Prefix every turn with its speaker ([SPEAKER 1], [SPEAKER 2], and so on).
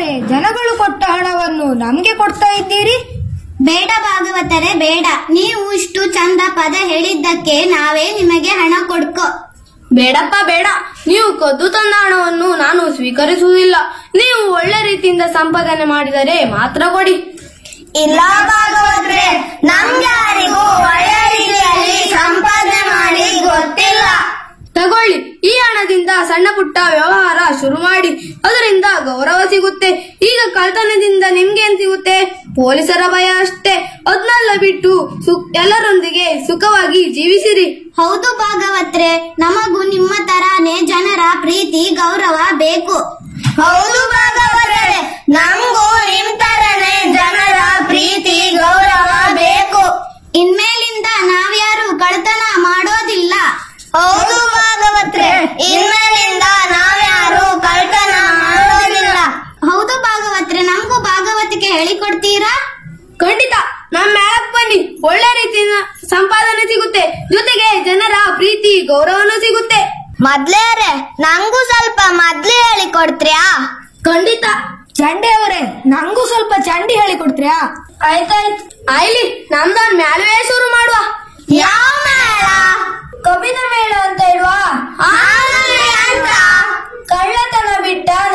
[SPEAKER 1] ಆದರೆ ಜನಗಳು ಕೊಟ್ಟ ಹಣವನ್ನು ನಮ್ಗೆ ಕೊಡ್ತಾ ಇದ್ದೀರಿ
[SPEAKER 2] ಬೇಡ ಭಾಗವತರೆ ಬೇಡ ನೀವು ಇಷ್ಟು ಚಂದ ಪದ ಹೇಳಿದ್ದಕ್ಕೆ ನಾವೇ ನಿಮಗೆ ಹಣ ಕೊಡ್ಕೋ
[SPEAKER 3] ಬೇಡಪ್ಪ ಬೇಡ ನೀವು ಕದ್ದು ತಂದ ಹಣವನ್ನು ನಾನು ಸ್ವೀಕರಿಸುವುದಿಲ್ಲ ನೀವು ಒಳ್ಳೆ ರೀತಿಯಿಂದ ಸಂಪಾದನೆ ಮಾಡಿದರೆ ಮಾತ್ರ ಕೊಡಿ
[SPEAKER 2] ಇಲ್ಲ ಭಾಗವತ್ರೆ ನಮ್ಗ್ಯಾರಿಗೂ ಒಳ್ಳೆ ರೀತಿಯಲ್ಲಿ ಸಂಪಾದನೆ ಮಾಡಿ ಗೊತ್ತಿಲ್ಲ
[SPEAKER 3] ತಗೊಳ್ಳಿ ಈ ಹಣದಿಂದ ಸಣ್ಣ ಪುಟ್ಟ ವ್ಯವಹಾರ ಶುರು ಮಾಡಿ ಅದರಿಂದ ಗೌರವ ಸಿಗುತ್ತೆ ಈಗ ಕಳ್ತನದಿಂದ ನಿಮ್ಗೆ ಏನ್ ಸಿಗುತ್ತೆ ಪೊಲೀಸರ ಭಯ ಅಷ್ಟೇ ಅದನ್ನೆಲ್ಲ ಬಿಟ್ಟು ಸು- ಎಲ್ಲರೊಂದಿಗೆ ಸುಖವಾಗಿ ಜೀವಿಸಿರಿ
[SPEAKER 2] ಹೌದು ಭಾಗವತ್ರೆ ನಮಗೂ ನಿಮ್ಮ ತರಾನೇ ಜನರ ಪ್ರೀತಿ ಗೌರವ ಬೇಕು ಹೌದು ಭಾಗವತ್ರೆ ನಮಗೂ ನಿಮ್ ತರನೇ ಜನರ ಪ್ರೀತಿ ಗೌರವ ಬೇಕು ಇನ್ಮೇಲಿಂದ ನಾವ್ಯಾರು ಕಳ್ತನ ಮಾಡೋದಿಲ್ಲ ಹೌದು ಭಾಗವತ್ರೆ ಇನ್ಮೇಲಿಂದ ನಾವ್ಯಾರು ಕಳ್ತನ ಮಾಡೋದಿಲ್ಲ ಹೌದು ಭಾಗವತ್ರೆ ನಮಗೂ ಭಾಗವತಿಕೆ ಹೇಳಿಕೊಡ್ತೀರಾ
[SPEAKER 3] ಖಂಡಿತ ನಮ್ಮ ಮೇಳಕ್ ಬನ್ನಿ ಒಳ್ಳೆ ರೀತಿಯಿಂದ ಸಂಪಾದನೆ ಸಿಗುತ್ತೆ ಜೊತೆಗೆ ಜನರ ಪ್ರೀತಿ ಗೌರವನೂ ಸಿಗುತ್ತೆ
[SPEAKER 2] ಮೊದ್ಲೇರೆ ನಂಗೂ ಸ್ವಲ್ಪ ಮೊದ್ಲು ಹೇಳಿ ಕೊಡ್ತೀರಾ
[SPEAKER 3] ಖಂಡಿತ
[SPEAKER 1] ಚಂಡೆ ಅವರೇ ನಂಗೂ ಸ್ವಲ್ಪ ಚಂಡಿ ಹೇಳಿ ಕೊಡ್ತೀರಾ
[SPEAKER 3] ಆಯ್ತಾಯ್ತು ಆಯ್ಲಿ ನಮ್ದೊಂದ್ ಮ್ಯಾಲ್ವೇ ಶುರು ಮಾಡು